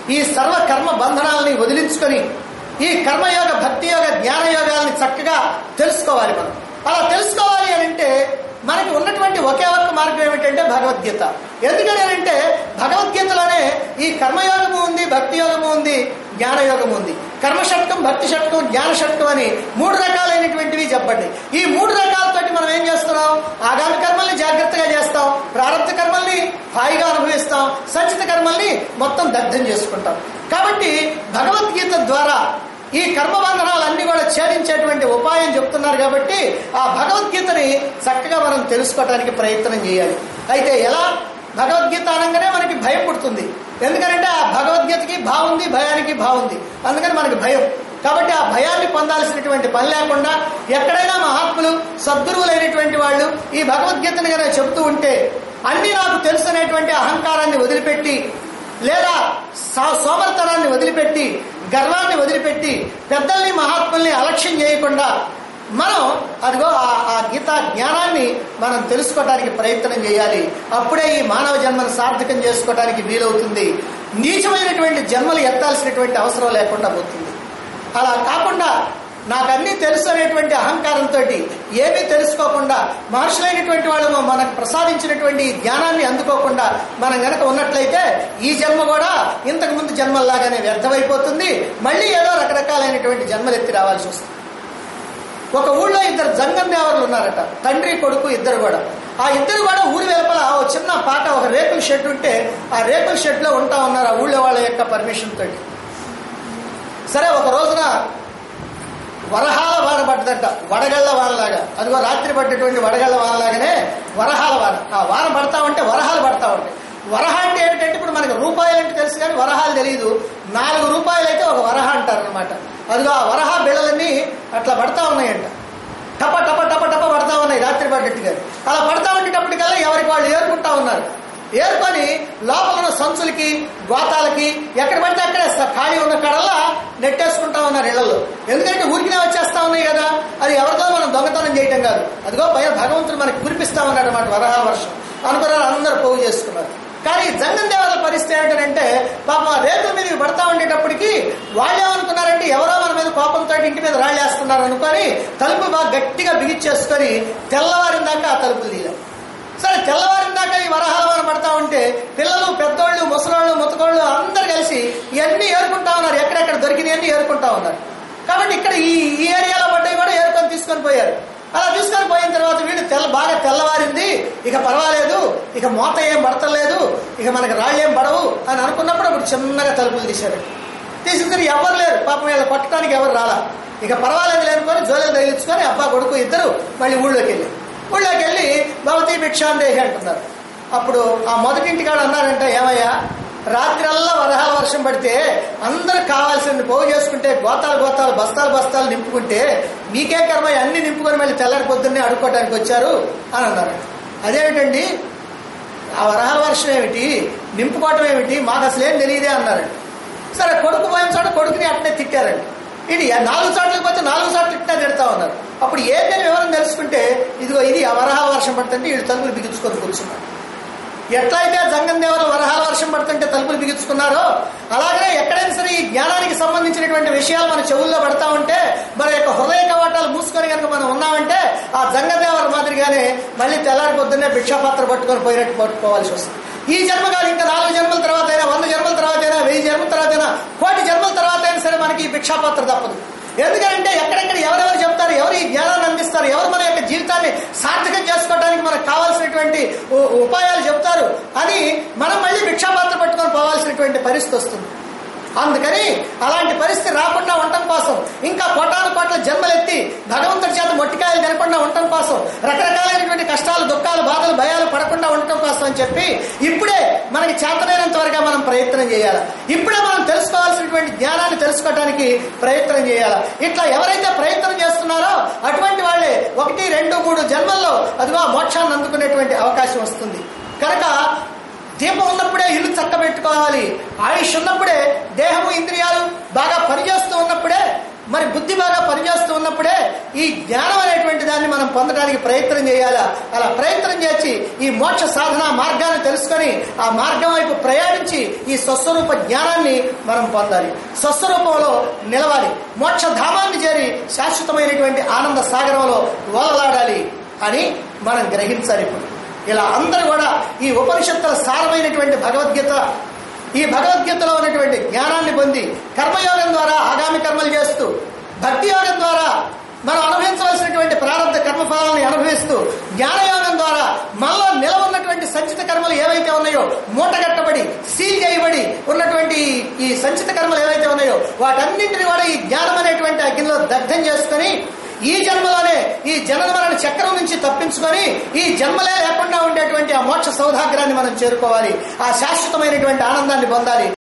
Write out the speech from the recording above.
ఈ సర్వ కర్మ బంధనాలని వదిలించుకొని ఈ కర్మయోగ భక్తి యోగ జ్ఞాన యోగాలని చక్కగా తెలుసుకోవాలి మనం అలా తెలుసుకోవాలి అని అంటే మనకి ఉన్నటువంటి ఒకే ఒక్క మార్గం ఏమిటంటే భగవద్గీత ఎందుకని అంటే భగవద్గీతలోనే ఈ కర్మయోగము ఉంది భక్తి యోగము ఉంది జ్ఞాన యోగము ఉంది కర్మ షట్కం భక్తి షట్కం జ్ఞాన షట్కం అని మూడు రకాలైనటువంటివి చెప్పండి ఈ మూడు రకాలతోటి మనం ఏం చేస్తున్నాం ఆగామి కర్మల్ని జాగ్రత్తగా చేస్తాం ప్రారంభ కర్మల్ని హాయిగా అనుభవిస్తాం సంచిత కర్మల్ని మొత్తం దగ్ధం చేసుకుంటాం కాబట్టి భగవద్గీత ద్వారా ఈ కర్మబంధనాలన్నీ కూడా ఛేదించేటువంటి ఉపాయం చెప్తున్నారు కాబట్టి ఆ భగవద్గీతని చక్కగా మనం తెలుసుకోవడానికి ప్రయత్నం చేయాలి అయితే ఎలా భగవద్గీత అనగానే మనకి భయం పుడుతుంది ఎందుకంటే ఆ భగవద్గీతకి బాగుంది భయానికి బాగుంది అందుకని మనకి భయం కాబట్టి ఆ భయాన్ని పొందాల్సినటువంటి పని లేకుండా ఎక్కడైనా మహాత్ములు సద్గురువులైనటువంటి వాళ్ళు ఈ భగవద్గీతని కనుక చెబుతూ ఉంటే అన్ని నాకు తెలుసు అనేటువంటి అహంకారాన్ని వదిలిపెట్టి లేదా సా- సోమర్తనాన్ని వదిలిపెట్టి గర్వాన్ని వదిలిపెట్టి పెద్దల్ని మహాత్ముల్ని అలక్ష్యం చేయకుండా మనం అదిగో ఆ- ఆ గీతా జ్ఞానాన్ని మనం తెలుసుకోవడానికి ప్రయత్నం చేయాలి అప్పుడే ఈ మానవ జన్మను సార్థకం చేసుకోవడానికి వీలవుతుంది నీచమైనటువంటి జన్మలు ఎత్తాల్సినటువంటి అవసరం లేకుండా పోతుంది అలా కాకుండా నాకు అన్నీ తెలుసు అనేటువంటి అహంకారంతో ఏమీ తెలుసుకోకుండా మహర్షులైనటువంటి వాళ్ళు మనకు ప్రసాదించినటువంటి ఈ జ్ఞానాన్ని అందుకోకుండా మనం గనక ఉన్నట్లయితే ఈ జన్మ కూడా ఇంతకు ముందు జన్మల్లాగానే వ్యర్థమైపోతుంది మళ్ళీ ఏదో రకరకాలైనటువంటి జన్మలు ఎత్తి రావాల్సి వస్తుంది ఒక ఊళ్ళో ఇద్దరు జంగం దేవర్లు ఉన్నారట తండ్రి కొడుకు ఇద్దరు కూడా ఆ ఇద్దరు కూడా ఊరి వెలుపల ఓ చిన్న పాట ఒక రేకుల షెడ్ ఉంటే ఆ రేకుల షెడ్ లో ఉంటా ఉన్నారు ఆ ఊళ్ళో వాళ్ళ యొక్క పర్మిషన్ తోటి సరే ఒక రోజున వరహాల వాన పడ్డదట వడగళ్ళ వానలాగా అదిగో రాత్రి పడ్డటువంటి వడగళ్ళ వానలాగానే వరహాల వాన ఆ వాన పడతా ఉంటే వరహాలు పడతా ఉంటాయి వరహ అంటే ఏమిటంటే ఇప్పుడు మనకి రూపాయలు అంటే తెలుసు కానీ వరహాలు తెలియదు నాలుగు రూపాయలు అయితే ఒక వరహ అంటారు అనమాట అదిగో ఆ వరహ బిళ్ళలన్నీ అట్లా పడతా ఉన్నాయంట టప టప టప టప పడతా ఉన్నాయి రాత్రి పడ్డట్టుగా అలా పడతా ఉండేటప్పటికల్లా ఎవరికి వాళ్ళు ఏరుకుంటా ఉన్నారు ఏరుకొని లోపల ఉన్న సంచులకి గోతాలకి ఎక్కడ పడితే అక్కడే స- ఖాళీ ఉన్న కడల్లా నెట్టేసుకుంటా ఉన్నారు ఇళ్లలో ఎందుకంటే ఊరికినే వచ్చేస్తా ఉన్నాయి కదా అది ఎవరితో మనం దొంగతనం చేయటం కాదు అదిగో భయ భగవంతుడు మనకి కురిపిస్తా ఉన్నాడు అనమాట వరహ వర్షం అనుకున్నారు అందరూ పోగు చేసుకున్నారు కానీ జంగం దేవాల పరిస్థితి ఏంటంటే పాపం ఆ రేకుల మీద ఇవి పడతా ఉండేటప్పటికి వాళ్ళు ఏమనుకున్నారంటే ఎవరో మన మీద కోపంతో ఇంటి మీద రాళ్ళేస్తున్నారు అనుకొని తలుపు బాగా గట్టిగా బిగిచ్చేసుకొని తెల్లవారిన దాకా ఆ తలుపులు తీయాలి సరే తెల్లవారిన దాకా ఈ వరహాల వాన పడతా ఉంటే పిల్లలు పెద్దోళ్ళు ముసలోళ్ళు ముతకోళ్ళు అందరు కలిసి ఇవన్నీ ఏరుకుంటా ఉన్నారు ఎక్కడెక్కడ దొరికినవన్నీ ఏరుకుంటా ఉన్నారు కాబట్టి ఇక్కడ ఈ ఈ ఏరియాలో పడ్డవి కూడా ఏరుకొని తీసుకొని పోయారు అలా తీసుకొని పోయిన తర్వాత వీళ్ళు తెల్ల బాగా తెల్లవారింది ఇక పర్వాలేదు ఇక మోత ఏం పడతలేదు ఇక మనకి రాళ్ళు ఏం పడవు అని అనుకున్నప్పుడు అప్పుడు చిన్నగా తలుపులు తీశారు తీసిన ఎవరు లేరు పాపం వీళ్ళు కొట్టడానికి ఎవరు రాలా ఇక పర్వాలేదు లేనుకొని జోలెలు తగిలించుకొని అబ్బా కొడుకు ఇద్దరు మళ్ళీ ఊళ్ళోకి వెళ్ళి ఊళ్ళోకి వెళ్ళి భవతి భిక్షాందేహి అంటున్నారు అప్పుడు ఆ మొదటింటికాడు అన్నారంట ఏమయ్యా రాత్రల్లా వరహాల వర్షం పడితే అందరు కావాల్సింది పోగు చేసుకుంటే గోతాలు గోతాలు బస్తాలు బస్తాలు నింపుకుంటే మీకే కర్మ అన్ని నింపుకొని మళ్ళీ తెల్లారి పొద్దున్నే అడుక్కోవడానికి వచ్చారు అని అన్నారు అదేమిటండి ఆ వరహాల వర్షం ఏమిటి నింపుకోవటం ఏమిటి మాకు అసలు ఏం తెలియదే అన్నారండి సరే కొడుకు పోయిన చోట కొడుకుని అట్నే తిట్టారండి ఇది నాలుగు చోట్లకి పోతే నాలుగు చోట్ల ఇట్లా తిడతా ఉన్నారు అప్పుడు ఏంటని వివరం తెలుసుకుంటే ఇదిగో ఇది ఆ వరహాల వర్షం పడుతుంటే వీళ్ళు తలుపులు బిగించుకొని కూర్చున్నారు ఎట్లయితే జంగం దేవతలు వరహాల వర్షం పడుతుంటే తలుపులు బిగించుకున్నారో అలాగే ఎక్కడైనా సరే ఈ జ్ఞానానికి సంబంధించినటువంటి విషయాలు మన చెవుల్లో పడతా ఉంటే మన యొక్క హృదయ కవాటాలు మూసుకొని కనుక మనం ఉన్నామంటే ఆ జంగదేవర మాదిరిగానే మళ్ళీ తెల్లారి పొద్దున్నే భిక్షాపాత్ర పట్టుకొని పోయినట్టు పట్టుకోవాల్సి వస్తుంది ఈ జన్మ కాదు ఇంకా నాలుగు జన్మల తర్వాత అయినా వంద జన్మల తర్వాత అయినా వెయ్యి జన్మల తర్వాత అయినా కోటి జన్మల తర్వాత అయినా సరే మనకి ఈ భిక్షాపాత్ర తప్పదు ఎందుకంటే ఎక్కడెక్కడ ఎవరెవరు చెప్తారు ఎవరు ఈ జ్ఞానాన్ని అందిస్తారు ఎవరు మన యొక్క జీవితాన్ని సార్థకం చేసుకోవడానికి మనకు కావాల్సినటువంటి ఉ- ఉపాయాలు చెప్తారు అని మనం మళ్ళీ భిక్షాపాత్ర పట్టుకొని పోవాల్సినటువంటి పరిస్థితి వస్తుంది అందుకని అలాంటి పరిస్థితి రాకుండా ఉండటం కోసం ఇంకా కోటాను కోట్ల జన్మలెత్తి భగవంతుడి చేత మొట్టికాయలు తినకుండా ఉండటం కోసం రకరకాలైనటువంటి కష్టాలు దుఃఖాలు బాధలు భయాలు పడకుండా ఉండటం కోసం అని చెప్పి ఇప్పుడే మనకి చేతనైనంత వరకు మనం ప్రయత్నం చేయాలి ఇప్పుడే మనం తెలుసుకోవాల్సినటువంటి జ్ఞానాన్ని తెలుసుకోవడానికి ప్రయత్నం చేయాలి ఇట్లా ఎవరైతే ప్రయత్నం చేస్తున్నారో అటువంటి వాళ్ళే ఒకటి రెండు మూడు జన్మల్లో అదిగో ఆ మోక్షాన్ని అందుకునేటువంటి అవకాశం వస్తుంది కనుక దీపం ఉన్నప్పుడే ఇల్లు చక్క పెట్టుకోవాలి ఆయుష్ ఉన్నప్పుడే దేహము ఇంద్రియాలు బాగా పనిచేస్తూ ఉన్నప్పుడే మరి బుద్ధి బాగా పనిచేస్తూ ఉన్నప్పుడే ఈ జ్ఞానం అనేటువంటి దాన్ని మనం పొందడానికి ప్రయత్నం చేయాలా అలా ప్రయత్నం చేసి ఈ మోక్ష సాధన మార్గాన్ని తెలుసుకొని ఆ మార్గం వైపు ప్రయాణించి ఈ స్వస్వరూప జ్ఞానాన్ని మనం పొందాలి స్వస్వరూపంలో నిలవాలి మోక్ష ధామాన్ని చేరి శాశ్వతమైనటువంటి ఆనంద సాగరంలో ఓలలాడాలి అని మనం గ్రహించాలి ఇప్పుడు ఇలా అందరూ కూడా ఈ ఉపనిషత్తుల సారమైనటువంటి భగవద్గీత ఈ భగవద్గీతలో ఉన్నటువంటి జ్ఞానాన్ని పొంది కర్మయోగం ద్వారా ఆగామి కర్మలు చేస్తూ భక్తి యోగం ద్వారా మనం అనుభవించవలసినటువంటి ప్రారంభ కర్మఫలాన్ని అనుభవిస్తూ జ్ఞానయోగం ద్వారా మనలో నిలవన్నటువంటి సంచిత కర్మలు ఏవైతే ఉన్నాయో మూటగట్టబడి సీల్ చేయబడి ఉన్నటువంటి ఈ సంచిత కర్మలు ఏవైతే ఉన్నాయో వాటన్నింటిని కూడా ఈ జ్ఞానం అనేటువంటి అగ్నిలో దగ్ధం చేసుకొని ఈ జన్మలోనే ఈ జనన మరణ చక్రం నుంచి తప్పించుకొని ఈ జన్మలే లేకుండా ఉండేటువంటి ఆ మోక్ష సౌధాగ్రాన్ని మనం చేరుకోవాలి ఆ శాశ్వతమైనటువంటి ఆనందాన్ని పొందాలి